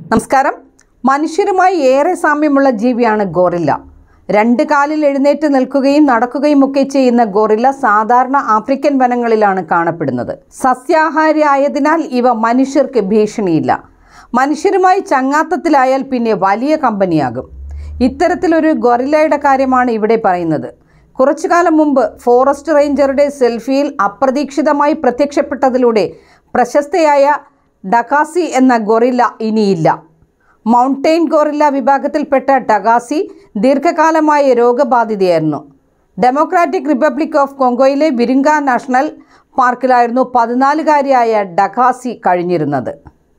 നമസ്കാരം മനുഷ്യരുമായി ഏറെ സാമ്യമുള്ള ജീവിയാണ് ഗോറില്ല രണ്ട് കാലിൽ എഴുന്നേറ്റ് നിൽക്കുകയും നടക്കുകയും ഒക്കെ ചെയ്യുന്ന ഗോറില്ല സാധാരണ ആഫ്രിക്കൻ വനങ്ങളിലാണ് കാണപ്പെടുന്നത് സസ്യാഹാരി ആയതിനാൽ ഇവ മനുഷ്യർക്ക് ഭീഷണിയില്ല മനുഷ്യരുമായി ചങ്ങാത്തത്തിലായാൽ പിന്നെ വലിയ കമ്പനിയാകും ഇത്തരത്തിലൊരു ഗൊറില്ലയുടെ കാര്യമാണ് ഇവിടെ പറയുന്നത് കുറച്ചു കാലം മുമ്പ് ഫോറസ്റ്റ് റേഞ്ചറുടെ സെൽഫിയിൽ അപ്രതീക്ഷിതമായി പ്രത്യക്ഷപ്പെട്ടതിലൂടെ പ്രശസ്തയായ ഡക്കാസി എന്ന ഗൊറില്ല ഇനിയില്ല മൗണ്ടെയിൻ ഗൊറില്ല വിഭാഗത്തിൽപ്പെട്ട ഡഗാസി ദീർഘകാലമായി രോഗബാധിതയായിരുന്നു ഡെമോക്രാറ്റിക് റിപ്പബ്ലിക് ഓഫ് കോങ്കോയിലെ വിരിങ്ക നാഷണൽ പാർക്കിലായിരുന്നു പതിനാലുകാരിയായ ഡഗാസി കഴിഞ്ഞിരുന്നത്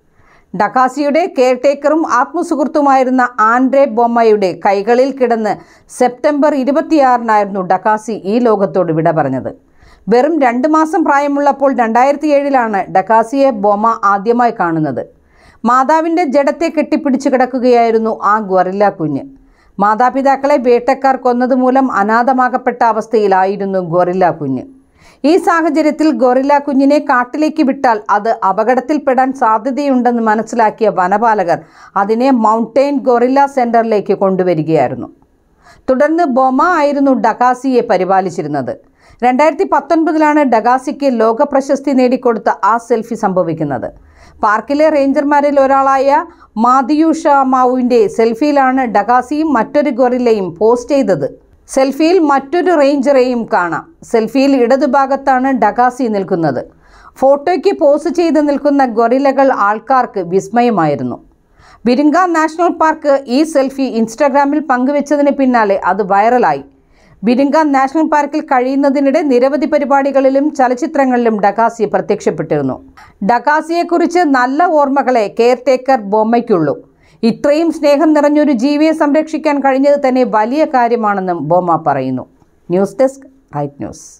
ഡക്കാസിയുടെ കെയർടേക്കറും ആത്മസുഹൃത്തുമായിരുന്ന ആൻഡ്രെ ബൊമ്മയുടെ കൈകളിൽ കിടന്ന് സെപ്റ്റംബർ ഇരുപത്തിയാറിനായിരുന്നു ഡക്കാസി ഈ ലോകത്തോട് വിട പറഞ്ഞത് വെറും രണ്ട് മാസം പ്രായമുള്ളപ്പോൾ രണ്ടായിരത്തി ഏഴിലാണ് ഡക്കാസിയെ ബൊമ്മ ആദ്യമായി കാണുന്നത് മാതാവിൻ്റെ ജഡത്തെ കെട്ടിപ്പിടിച്ചു കിടക്കുകയായിരുന്നു ആ ഗൊറില്ല കുഞ്ഞ് മാതാപിതാക്കളെ വേട്ടക്കാർ കൊന്നതുമൂലം അനാഥമാകപ്പെട്ട അവസ്ഥയിലായിരുന്നു ഗൊറില്ല കുഞ്ഞ് ഈ സാഹചര്യത്തിൽ ഗൊറില്ല കുഞ്ഞിനെ കാട്ടിലേക്ക് വിട്ടാൽ അത് അപകടത്തിൽപ്പെടാൻ സാധ്യതയുണ്ടെന്ന് മനസ്സിലാക്കിയ വനപാലകർ അതിനെ മൗണ്ടെയിൻ ഗൊറില്ല സെന്ററിലേക്ക് കൊണ്ടുവരികയായിരുന്നു തുടർന്ന് ബൊമ ആയിരുന്നു ഡഗാസിയെ പരിപാലിച്ചിരുന്നത് രണ്ടായിരത്തി പത്തൊൻപതിലാണ് ഡഗാസിക്ക് ലോക പ്രശസ്തി നേടിക്കൊടുത്ത ആ സെൽഫി സംഭവിക്കുന്നത് പാർക്കിലെ റേഞ്ചർമാരിൽ ഒരാളായ മാതിയുഷ മാവുവിൻ്റെ സെൽഫിയിലാണ് ഡഗാസിയും മറ്റൊരു ഗൊറില്ലയും പോസ്റ്റ് ചെയ്തത് സെൽഫിയിൽ മറ്റൊരു റേഞ്ചറെയും കാണാം സെൽഫിയിൽ ഇടതുഭാഗത്താണ് ഡഗാസി നിൽക്കുന്നത് ഫോട്ടോയ്ക്ക് പോസ്റ്റ് ചെയ്ത് നിൽക്കുന്ന ഗൊറില്ലകൾ ആൾക്കാർക്ക് വിസ്മയമായിരുന്നു ബിരിങ്ക നാഷണൽ പാർക്ക് ഈ സെൽഫി ഇൻസ്റ്റാഗ്രാമിൽ പങ്കുവച്ചതിന് പിന്നാലെ അത് വൈറലായി ബിരിങ്ക നാഷണൽ പാർക്കിൽ കഴിയുന്നതിനിടെ നിരവധി പരിപാടികളിലും ചലച്ചിത്രങ്ങളിലും ഡക്കാസി പ്രത്യക്ഷപ്പെട്ടിരുന്നു ഡക്കാസിയെക്കുറിച്ച് നല്ല ഓർമ്മകളെ കെയർടേക്കർ ബൊമ്മയ്ക്കുള്ളൂ ഇത്രയും സ്നേഹം നിറഞ്ഞൊരു ജീവിയെ സംരക്ഷിക്കാൻ കഴിഞ്ഞത് തന്നെ വലിയ കാര്യമാണെന്നും ബൊമ്മ പറയുന്നു ന്യൂസ് ഡെസ്ക് റൈറ്റ് ന്യൂസ്